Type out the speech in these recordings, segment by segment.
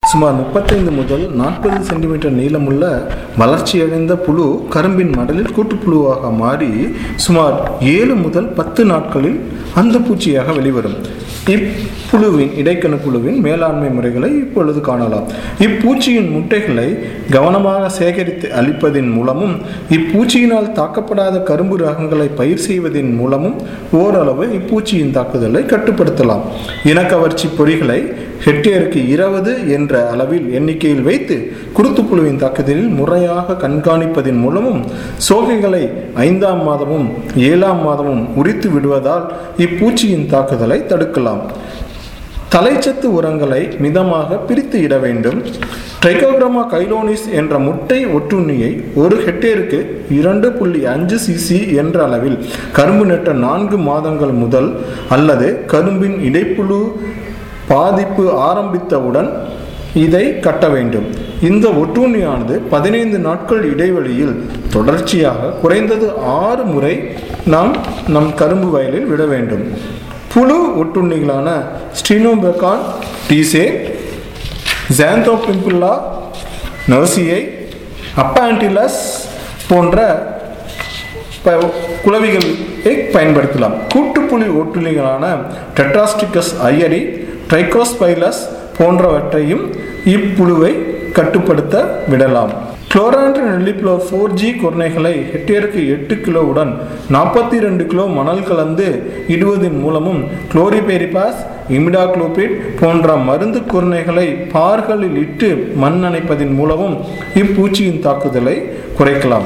சுமார் முப்பத்தைந்து முதல் நாற்பது சென்டிமீட்டர் நீளமுள்ள வளர்ச்சியடைந்த புழு கரும்பின் மடலில் கூட்டுப்புழுவாக மாறி சுமார் ஏழு முதல் பத்து நாட்களில் அந்த பூச்சியாக வெளிவரும் இப்புழுவின் இடைக்கணு புழுவின் மேலாண்மை முறைகளை இப்பொழுது காணலாம் இப்பூச்சியின் முட்டைகளை கவனமாக சேகரித்து அளிப்பதின் மூலமும் இப்பூச்சியினால் தாக்கப்படாத கரும்பு ரகங்களை பயிர் செய்வதன் மூலமும் ஓரளவு இப்பூச்சியின் தாக்குதலை கட்டுப்படுத்தலாம் இனக்கவர்ச்சி பொறிகளை ஹெக்டேருக்கு இருபது என்ற அளவில் எண்ணிக்கையில் வைத்து குருத்துப்புழுவின் தாக்குதலில் முறையாக கண்காணிப்பதன் மூலமும் சோகைகளை ஐந்தாம் மாதமும் ஏழாம் மாதமும் உரித்து விடுவதால் இப்பூச்சியின் தாக்குதலை தடுக்கலாம் தலைச்சத்து உரங்களை மிதமாக பிரித்து இட வேண்டும் ட்ரைகோகிராமா கைலோனிஸ் என்ற முட்டை ஒட்டுண்ணியை ஒரு ஹெக்டேருக்கு இரண்டு புள்ளி அஞ்சு சிசி என்ற அளவில் கரும்பு நட்ட நான்கு மாதங்கள் முதல் அல்லது கரும்பின் இடைப்புழு பாதிப்பு ஆரம்பித்தவுடன் இதை கட்ட வேண்டும் இந்த ஒட்டுண்ணியானது பதினைந்து நாட்கள் இடைவெளியில் தொடர்ச்சியாக குறைந்தது ஆறு முறை நாம் நம் கரும்பு வயலில் விட வேண்டும் புழு ஒட்டுண்ணிகளான ஸ்டீனோபெக்கான் டீசே ஜாந்தோபிம்பில்லா நர்சியை அப்பாண்டிலஸ் போன்ற ப- குளவிகளை பயன்படுத்தலாம் கூட்டுப்புலி ஒட்டுண்ணிகளான டெட்ராஸ்டிகஸ் ஐயரி ட்ரைகோஸ்பைலஸ் போன்றவற்றையும் இப்புழுவை கட்டுப்படுத்த விடலாம் குளோரான்ட்ரு நெல்லிப்ளோ ஃபோர் ஜி குர்ணைகளை ஹெக்டேருக்கு எட்டு கிலோவுடன் நாற்பத்தி ரெண்டு கிலோ மணல் கலந்து இடுவதன் மூலமும் குளோரிபெரிபாஸ் இமிடாக்ளோபிட் போன்ற மருந்து குர்ணைகளை பார்களில் இட்டு மண் அணைப்பதன் மூலமும் இப்பூச்சியின் தாக்குதலை குறைக்கலாம்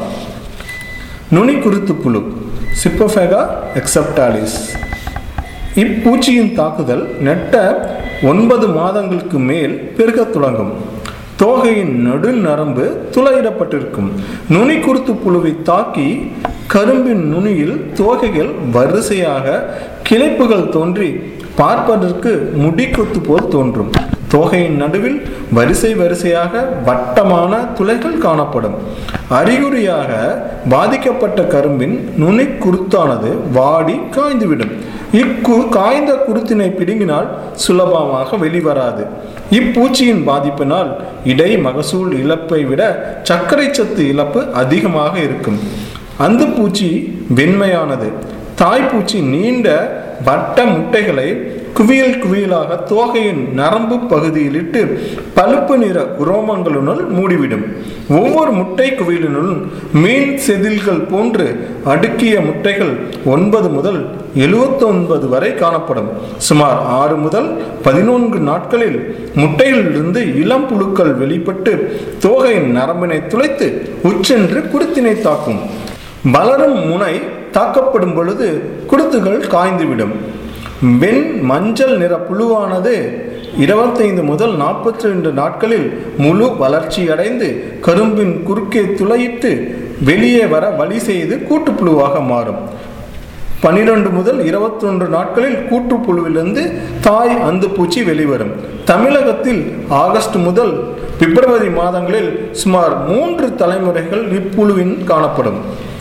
நுனி குருத்து புழு சிப்போஃபேகா எக்ஸப்டாலிஸ் இப்பூச்சியின் தாக்குதல் நெட்ட ஒன்பது மாதங்களுக்கு மேல் பெருகத் தொடங்கும் தோகையின் நடு நரம்பு துளையிடப்பட்டிருக்கும் நுனி குருத்து புழுவை தாக்கி கரும்பின் நுனியில் தோகைகள் வரிசையாக கிளைப்புகள் தோன்றி பார்ப்பதற்கு முடிக்கொத்து போல் தோன்றும் தோகையின் நடுவில் வரிசை வரிசையாக வட்டமான துளைகள் காணப்படும் அறிகுறியாக பாதிக்கப்பட்ட கரும்பின் நுனி குருத்தானது வாடி காய்ந்துவிடும் இக்கு காய்ந்த குருத்தினை பிடுங்கினால் சுலபமாக வெளிவராது இப்பூச்சியின் பாதிப்பினால் இடை மகசூல் இழப்பை விட சர்க்கரை சத்து இழப்பு அதிகமாக இருக்கும் அந்த பூச்சி வெண்மையானது தாய்ப்பூச்சி நீண்ட வட்ட முட்டைகளை குவியல் குவியலாக தோகையின் நரம்பு பகுதியிலிட்டு பழுப்பு நிற உரோமங்களுடன் மூடிவிடும் ஒவ்வொரு முட்டை குவியலினுள் மீன் செதில்கள் போன்று அடுக்கிய முட்டைகள் ஒன்பது முதல் எழுபத்தொன்பது வரை காணப்படும் சுமார் ஆறு முதல் பதினொன்று நாட்களில் முட்டைகளிலிருந்து இளம் புழுக்கள் வெளிப்பட்டு தோகையின் நரம்பினை துளைத்து உச்சென்று குருத்தினை தாக்கும் வளரும் முனை தாக்கப்படும் பொழுது குருத்துகள் காய்ந்துவிடும் வெண் மஞ்சள் நிற புழுவானது இருபத்தைந்து முதல் நாற்பத்தி ரெண்டு நாட்களில் முழு வளர்ச்சியடைந்து கரும்பின் குறுக்கே துளையிட்டு வெளியே வர வழி செய்து கூட்டுப்புழுவாக மாறும் பன்னிரண்டு முதல் இருபத்தொன்று நாட்களில் கூட்டுப்புழுவிலிருந்து தாய் அந்துப்பூச்சி வெளிவரும் தமிழகத்தில் ஆகஸ்ட் முதல் பிப்ரவரி மாதங்களில் சுமார் மூன்று தலைமுறைகள் இப்புழுவின் காணப்படும்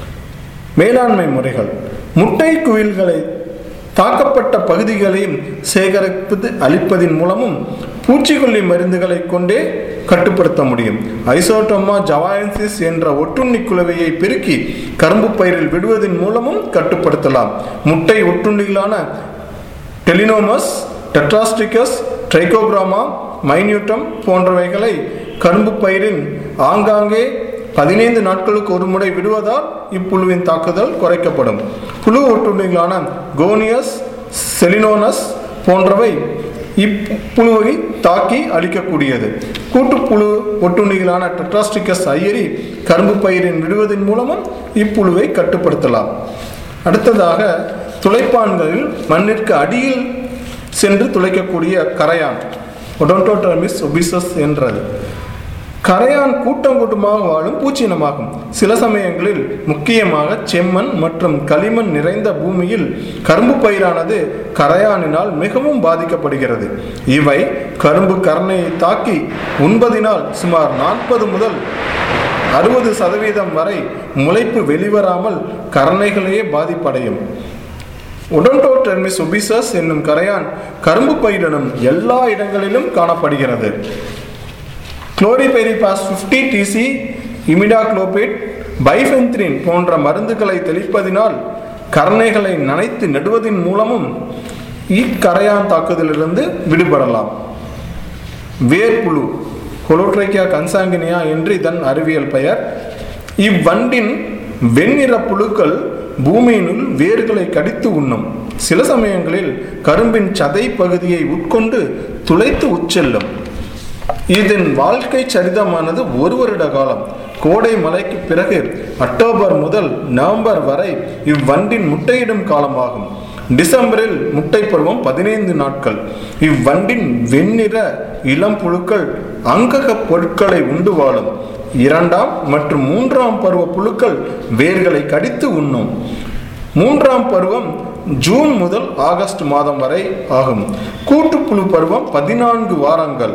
மேலாண்மை முறைகள் முட்டை குவில்களை தாக்கப்பட்ட பகுதிகளையும் சேகரிப்பது அளிப்பதன் மூலமும் பூச்சிக்கொல்லி மருந்துகளை கொண்டே கட்டுப்படுத்த முடியும் ஐசோட்டோமா ஜவாயன்சிஸ் என்ற ஒட்டுண்ணி குளவியை பெருக்கி கரும்பு பயிரில் விடுவதன் மூலமும் கட்டுப்படுத்தலாம் முட்டை ஒட்டுண்ணிகளான டெலினோமஸ் டெட்ராஸ்டிகஸ் ட்ரைகோகிராமா மைன்யூட்டம் போன்றவைகளை கரும்பு பயிரின் ஆங்காங்கே பதினைந்து நாட்களுக்கு ஒரு முறை விடுவதால் இப்புழுவின் தாக்குதல் குறைக்கப்படும் புழு ஒட்டுண்ணிகளான கோனியஸ் செலினோனஸ் போன்றவை இப்புழுவை தாக்கி அழிக்கக்கூடியது கூட்டுப்புழு ஒட்டுண்ணிகளான டெட்ராஸ்டிகஸ் ஐயரி கரும்பு பயிரின் விடுவதன் மூலமும் இப்புழுவை கட்டுப்படுத்தலாம் அடுத்ததாக துளைப்பான்களில் மண்ணிற்கு அடியில் சென்று துளைக்கக்கூடிய கரையான் ஒடோன்டோடர்மிஸ் ஒபிசஸ் என்றது கரையான் கூட்டம் கூட்டமாக வாழும் பூச்சினமாகும் சில சமயங்களில் முக்கியமாக செம்மண் மற்றும் களிமண் நிறைந்த பூமியில் கரும்பு பயிரானது கரையானினால் மிகவும் பாதிக்கப்படுகிறது இவை கரும்பு கரணையை தாக்கி உண்பதினால் சுமார் நாற்பது முதல் அறுபது சதவீதம் வரை முளைப்பு வெளிவராமல் கரணைகளையே பாதிப்படையும் ஒடோன்டோடெர்மிஸ் ஒபிசஸ் என்னும் கரையான் கரும்பு பயிரிடும் எல்லா இடங்களிலும் காணப்படுகிறது chlorpyrifos fifty DC imidacloprid bifenthrin போன்ற மருந்துகளை தெளிப்பதினால் கரணைகளை நனைத்து நடுவதன் மூலமும் இக்கரையான் தாக்குதலிலிருந்து விடுபடலாம் வேர்ப்புழு கொலோட்ரைக்கியா கன்சாங்கினியா என்று இதன் அறிவியல் பெயர் இவ்வண்டின் வெண்ணிற புழுக்கள் பூமியினுள் வேர்களை கடித்து உண்ணும் சில சமயங்களில் கரும்பின் சதை பகுதியை உட்கொண்டு துளைத்து உட்செல்லும் இதன் வாழ்க்கை சரிதமானது ஒரு வருட காலம் கோடை மழைக்கு பிறகு அக்டோபர் முதல் நவம்பர் வரை இவ்வண்டின் முட்டையிடும் காலமாகும் டிசம்பரில் முட்டை பருவம் பதினைந்து நாட்கள் இவ்வண்டின் வெண்ணிற இளம் புழுக்கள் அங்கக பொருட்களை உண்டு வாழும் இரண்டாம் மற்றும் மூன்றாம் பருவ புழுக்கள் வேர்களை கடித்து உண்ணும் மூன்றாம் பருவம் ஜூன் முதல் ஆகஸ்ட் மாதம் வரை ஆகும் கூட்டுப்புழு பருவம் பதினான்கு வாரங்கள்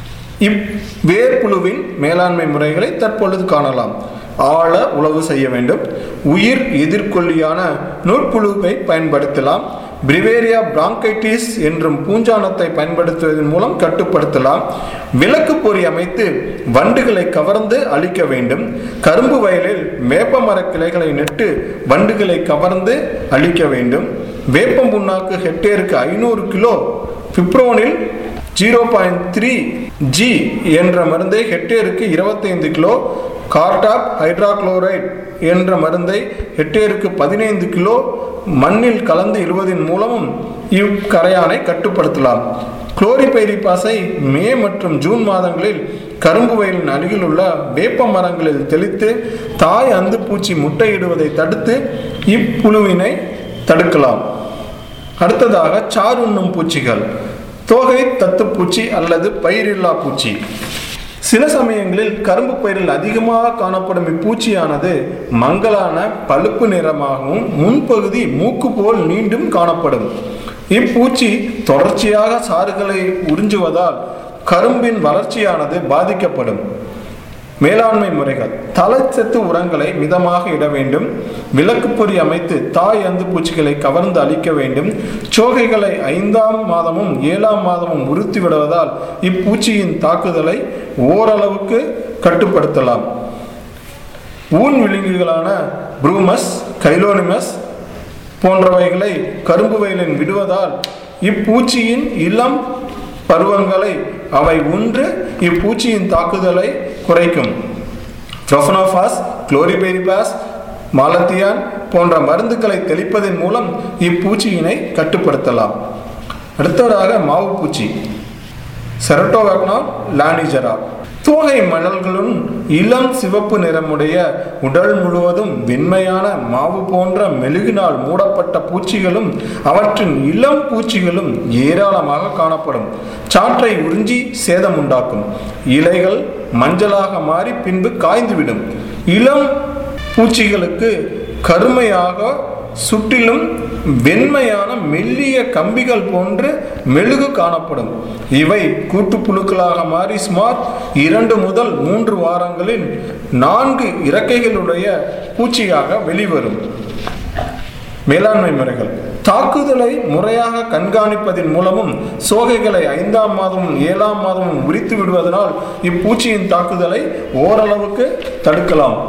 இவ்வேர்ப்புழுவின் மேலாண்மை முறைகளை தற்பொழுது காணலாம் ஆழ உழவு செய்ய வேண்டும் உயிர் எதிர்கொல்லியான நூற்புழுவை பயன்படுத்தலாம் பிரிவேரியா பிராங்கைட்டிஸ் என்றும் பூஞ்சானத்தை பயன்படுத்துவதன் மூலம் கட்டுப்படுத்தலாம் விளக்கு பொறி அமைத்து வண்டுகளை கவர்ந்து அழிக்க வேண்டும் கரும்பு வயலில் வேப்ப மர கிளைகளை நட்டு வண்டுகளை கவர்ந்து அழிக்க வேண்டும் வேப்பம் புண்ணாக்கு ஹெக்டேருக்கு ஐநூறு kilo fipronil zero point three G என்ற மருந்தை ஹெக்டேருக்கு இருபத்தைந்து கிலோ கார்டாப் ஹைட்ராக்ளோரைட் என்ற மருந்தை ஹெக்டேருக்கு பதினைந்து கிலோ மண்ணில் கலந்து இடுவதன் மூலமும் இக்கரையானை கட்டுப்படுத்தலாம் குளோரிபைரிபாஸை மே மற்றும் ஜூன் மாதங்களில் கரும்பு வயலின் அருகில் உள்ள வேப்ப மரங்களில் தெளித்து தாய் அந்து பூச்சி முட்டையிடுவதை தடுத்து இப்புழுவினை தடுக்கலாம் அடுத்ததாக சார் உண்ணும் பூச்சிகள் தோகை தத்துப்பூச்சி அல்லது பயிரில்லா பூச்சி சில சமயங்களில் கரும்பு பயிரில் அதிகமாக காணப்படும் இப்பூச்சியானது மங்கலான பழுப்பு நிறமாகவும் முன்பகுதி மூக்கு போல் நீண்டும் காணப்படும் இப்பூச்சி தொடர்ச்சியாக சாறுகளை உறிஞ்சுவதால் கரும்பின் வளர்ச்சியானது பாதிக்கப்படும் மேலாண்மை முறைகள் தலச்சத்து உரங்களை மிதமாக இட வேண்டும் விளக்கு பொறி அமைத்து தாய் அந்து பூச்சிகளை கவர்ந்து அழிக்க வேண்டும் சோகைகளை ஐந்தாம் மாதமும் ஏழாம் மாதமும் உறுத்தி விடுவதால் இப்பூச்சியின் தாக்குதலை ஓரளவுக்கு கட்டுப்படுத்தலாம் ஊன் விலங்குகளான ப்ரூமஸ் கைலோனிமஸ் போன்றவைகளை கரும்பு வயலின் விடுவதால் இப்பூச்சியின் இளம் பருவங்களை அவை உன்று இப்பூச்சியின் தாக்குதலை குறைக்கும் ட்ரோஃபனோஃபாஸ் குளோரிபெரிபாஸ் மாலத்தியான் போன்ற மருந்துகளை தெளிப்பதன் மூலம் இப்பூச்சியினை கட்டுப்படுத்தலாம் அடுத்ததாக மாவு பூச்சி செரட்டோவாக்னா லானிஜரா தோகை மணல்களும் இளம் சிவப்பு நிறமுடைய உடல் முழுவதும் வெண்மையான மாவு போன்ற மெழுகினால் மூடப்பட்ட பூச்சிகளும் அவற்றின் இளம் பூச்சிகளும் ஏராளமாக காணப்படும் சாற்றை உறிஞ்சி சேதம் உண்டாக்கும் இலைகள் மஞ்சளாக மாறி பின்பு காய்ந்துவிடும் இளம் பூச்சிகளுக்கு கருமையாக சுற்றிலும் வெண்மையான மெல்லிய கம்பிகள் போன்று மெழுகு காணப்படும் இவை கூட்டுப்புழுக்களாக மாறி சுமார் இரண்டு முதல் மூன்று வாரங்களில் நான்கு இறக்கைகளுடைய பூச்சியாக வெளிவரும் மேலாண்மை முறைகள் தாக்குதலை முறையாக கண்காணிப்பதன் மூலமும் சோகைகளை ஐந்தாம் மாதமும் ஏழாம் மாதமும் உரித்து விடுவதனால் இப்பூச்சியின் தாக்குதலை ஓரளவுக்கு தடுக்கலாம்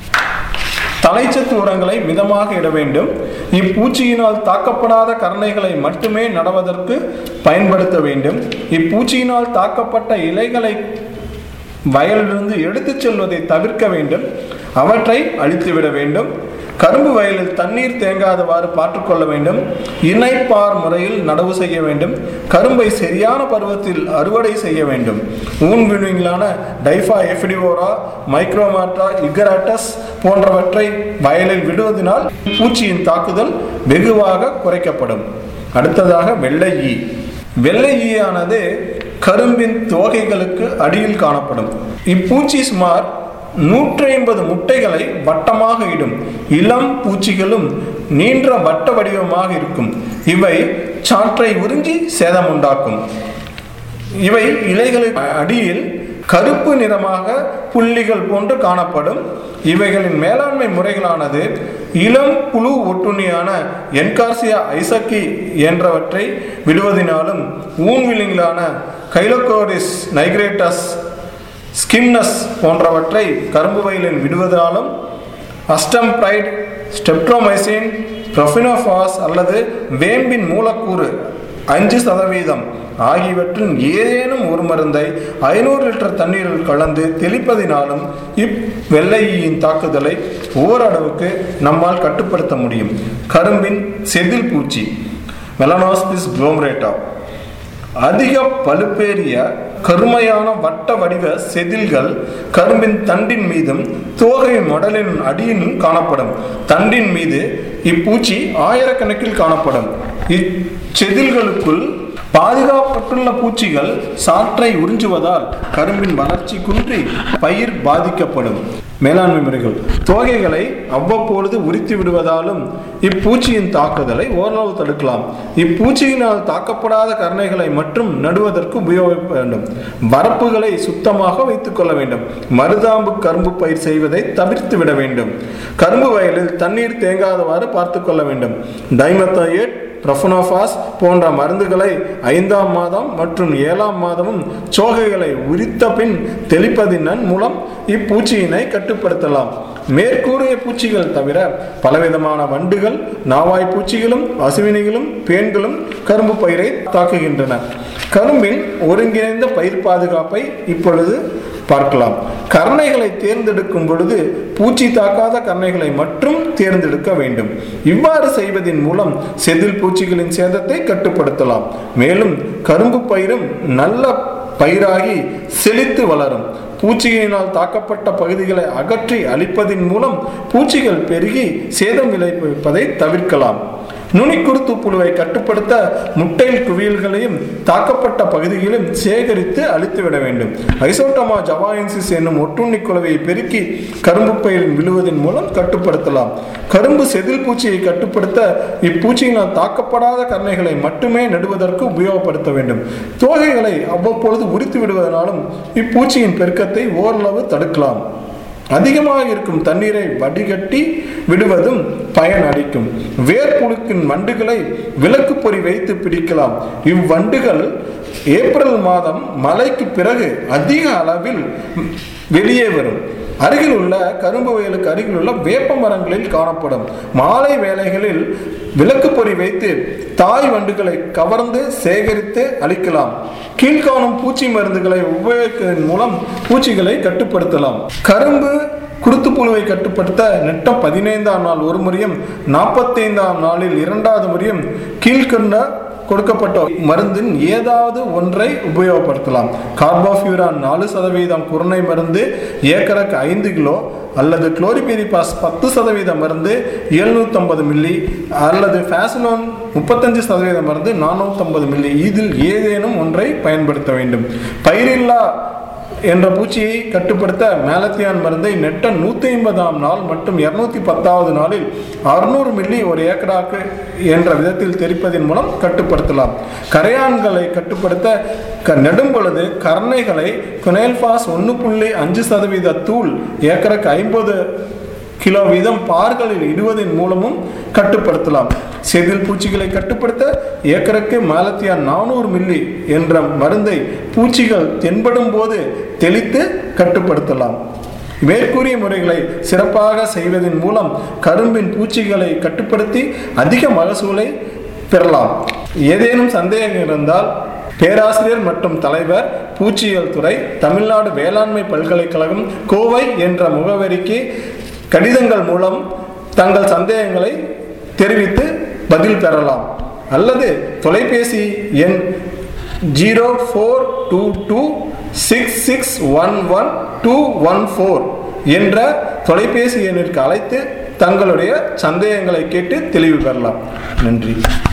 தலைச்சத்து உரங்களை மிதமாக இட வேண்டும் இப்பூச்சியினால் தாக்கப்படாத கரணைகளை மட்டுமே நடவதற்கு பயன்படுத்த வேண்டும் இப்பூச்சியினால் தாக்கப்பட்ட இலைகளை வயலிலிருந்து எடுத்துச் செல்வதை தவிர்க்க வேண்டும் அவற்றை அழித்துவிட வேண்டும் கரும்பு வயலில் தண்ணீர் தேங்காதவாறு பார்த்துக்கொள்ள வேண்டும் இணைப்பார் முறையில் நடவு செய்ய வேண்டும் கரும்பை சரியான பருவத்தில் அறுவடை செய்ய வேண்டும் ஊன் விழுங்களான டைஃபா எஃபிடிவோரா மைக்ரோமாட்டா இகராட்டஸ் போன்றவற்றை வயலில் விடுவதனால் பூச்சியின் தாக்குதல் வெகுவாக குறைக்கப்படும் அடுத்ததாக வெள்ளை ஈ வெள்ளை ஈயானது கரும்பின் தோகைகளுக்கு அடியில் காணப்படும் இப்பூச்சி சுமார் நூற்றி ஐம்பது முட்டைகளை வட்டமாக இடும் இளம் பூச்சிகளும் நீண்ட வட்ட வடிவமாக இருக்கும் இவை சாற்றை உறிஞ்சி சேதம் உண்டாக்கும் இவை இலைகளின் அடியில் கருப்பு நிறமாக புள்ளிகள் போன்று காணப்படும் இவைகளின் மேலாண்மை முறைகளானது இளம் புழு ஒட்டுண்ணியான என்கார்சியா ஐசக்கி என்றவற்றை விடுவதினாலும் ஊன்விலிங்களான கைலோகோரிஸ் நைக்ரேட்டஸ் ஸ்கிம்னஸ் போன்றவற்றை கரும்பு வயலில் விடுவதாலும் அஸ்டம்பிரைட் ஸ்டெப்ட்ரோமைசின் ப்ரொஃபினோஃபாஸ் அல்லது வேம்பின் மூலக்கூறு அஞ்சு சதவீதம் ஆகியவற்றின் ஏதேனும் ஒரு மருந்தை ஐநூறு லிட்டர் தண்ணீரில் கலந்து தெளிப்பதினாலும் இவ்வெள்ளையின் தாக்குதலை ஓரளவுக்கு நம்மால் கட்டுப்படுத்த முடியும் கரும்பின் செதில் பூச்சி மெலனாஸ்பிஸ் குளோமரேட்டா அதிக பழுப்பேறிய கருமையான வட்ட வடிவ செதில்கள் கரும்பின் தண்டின் மீதும் தோகை மடலின் அடியிலும் காணப்படும் தண்டின் மீது இப்பூச்சி ஆயிரக்கணக்கில் காணப்படும் இச்செதில்களுக்குள் பாதுகாப்பட்டுள்ள பூச்சிகள் சாற்றை உறிஞ்சுவதால் கரும்பின் வளர்ச்சி குன்றி பயிர் பாதிக்கப்படும் மேலாண்மை முறைகள் தோகைகளை அவ்வப்பொழுது உரித்து விடுவதாலும் இப்பூச்சியின் தாக்குதலை ஓரளவு தடுக்கலாம் இப்பூச்சியினால் தாக்கப்படாத கருணைகளை மட்டும் நடுவதற்கு உபயோகிக்க வேண்டும் வரப்புகளை சுத்தமாக வைத்துக் கொள்ள வேண்டும் மருதாம்பு கரும்பு பயிர் செய்வதை தவிர்த்து விட வேண்டும் கரும்பு வயலில் தண்ணீர் தேங்காதவாறு பார்த்து கொள்ள வேண்டும் டைமத்தோயேட் ப்ரொஃபனோஃபாஸ் போன்ற மருந்துகளை ஐந்தாம் மாதம் மற்றும் ஏழாம் மாதமும் சோகைகளை உரித்த பின் தெளிப்பதின் மூலம் இப்பூச்சியினை கட்டுப்படுத்தலாம் மேற்கூறிய பூச்சிகள் தவிர பலவிதமான வண்டுகள் நாவாய் பூச்சிகளும் அசுவினிகளும் பேன்களும் கரும்பு பயிரை தாக்குகின்றன கரும்பின் ஒருங்கிணைந்த பயிர் பாதுகாப்பை இப்பொழுது பார்க்கலாம் கருணைகளை தேர்ந்தெடுக்கும் பொழுது பூச்சி தாக்காத கருணைகளை மட்டும் தேர்ந்தெடுக்க வேண்டும் இவ்வாறு செய்வதன் மூலம் செதில் பூச்சிகளின் சேதத்தை கட்டுப்படுத்தலாம் மேலும் கரும்பு பயிரும் நல்ல பயிராகி செழித்து வளரும் பூச்சிகளினால் தாக்கப்பட்ட பகுதிகளை அகற்றி அழிப்பதன் மூலம் பூச்சிகள் பெருகி சேதம் விளைவிப்பதை தவிர்க்கலாம் நுனிக்குருத்து புழுவை கட்டுப்படுத்த முட்டையில் குவியல்களையும் தாக்கப்பட்ட பகுதிகளையும் சேகரித்து அழித்துவிட வேண்டும் ஐசோட்டமா ஜவாயின்சிஸ் என்னும் ஒட்டுண்ணி குழுவையை பெருக்கி கரும்பு பயிரின் விழுவதன் மூலம் கட்டுப்படுத்தலாம் கரும்பு செதில் பூச்சியை கட்டுப்படுத்த இப்பூச்சியினால் தாக்கப்படாத கருணைகளை மட்டுமே நடுவதற்கு உபயோகப்படுத்த வேண்டும் தோகைகளை அவ்வப்பொழுது உரித்து விடுவதனாலும் இப்பூச்சியின் பெருக்கத்தை ஓரளவு தடுக்கலாம் அதிகமாக இருக்கும் தண்ணீரை வடிகட்டி விடுவதும் பயன் அளிக்கும் வேர்ப்புழுக்கின் வண்டுகளை விளக்கு பொறி வைத்து பிடிக்கலாம் இவ்வண்டுகள் ஏப்ரல் மாதம் மழைக்கு பிறகு அதிக அளவில் வெளியே வரும் அருகில் உள்ள கரும்பு வயலுக்கு அருகில் உள்ள வேப்ப மரங்களில் காணப்படும் மாலை வேளைகளில் விளக்கு பொறி வைத்து தாய் வண்டுகளை கவர்ந்து சேகரித்து அளிக்கலாம் கீழ்காணும் பூச்சி மருந்துகளை உபயோகிப்பதன் மூலம் பூச்சிகளை கட்டுப்படுத்தலாம் கரும்பு குருத்துப்புழுவை கட்டுப்படுத்த நெட்டம் பதினைந்தாம் நாள் ஒரு முறையும் நாற்பத்தைந்தாம் நாளில் இரண்டாவது முறையும் கீழ்கண்ட கொடுக்கப்பட்ட மருந்தின் ஏதாவது ஒன்றை உபயோகப்படுத்தலாம் கார்போஃபியூரான் நாலு சதவீதம் குருணை மருந்து ஏக்கருக்கு ஐந்து கிலோ அல்லது குளோரிபெரிபாஸ் பத்து சதவீத மருந்து எழுநூற்றம்பது மில்லி அல்லது ஃபேசலோன் முப்பத்தஞ்சு சதவீத மருந்து நானூற்றம்பது மில்லி இதில் ஏதேனும் ஒன்றை பயன்படுத்த வேண்டும் பயிரில்லா என்ற பூச்சியை கட்டுப்படுத்த மேலத்தியான் மருந்தை நெட்ட நூற்றி ஐம்பதாம் நாள் மற்றும் இருநூத்தி பத்தாவது நாளில் அறுநூறு மில்லி ஒரு ஏக்கராக்கு என்ற விதத்தில் தெரிப்பதன் மூலம் கட்டுப்படுத்தலாம் கரையான்களை கட்டுப்படுத்த க நெடும் பொழுது கரணைகளை குனேல்பாஸ் ஒன்று புள்ளி அஞ்சு சதவீத தூள் ஏக்கருக்கு ஐம்பது கிலோ வீதம் பார்களில் இடுவதன் மூலமும் கட்டுப்படுத்தலாம் செதில் பூச்சிகளை கட்டுப்படுத்த ஏக்கருக்கு மாலத்தியா நானூறு மில்லி என்ற மருந்தை பூச்சிகள் தென்படும் போது தெளித்து கட்டுப்படுத்தலாம் மேற்கூறிய முறைகளை சிறப்பாக செய்வதன் மூலம் கரும்பின் பூச்சிகளை கட்டுப்படுத்தி அதிக மகசூலை பெறலாம் ஏதேனும் சந்தேகம் இருந்தால் பேராசிரியர் மற்றும் தலைவர் பூச்சியியல் துறை தமிழ்நாடு வேளாண்மை பல்கலைக்கழகம் கோவை என்ற முகவரிக்கு கடிதங்கள் மூலம் தங்கள் சந்தேகங்களை தெரிவித்து பதில் பெறலாம் அல்லது தொலைபேசி எண் zero four two two six six one one two one four என்ற தொலைபேசி எண்ணிற்கு அழைத்து தங்களுடைய சந்தேகங்களை கேட்டு தெளிவு பெறலாம் நன்றி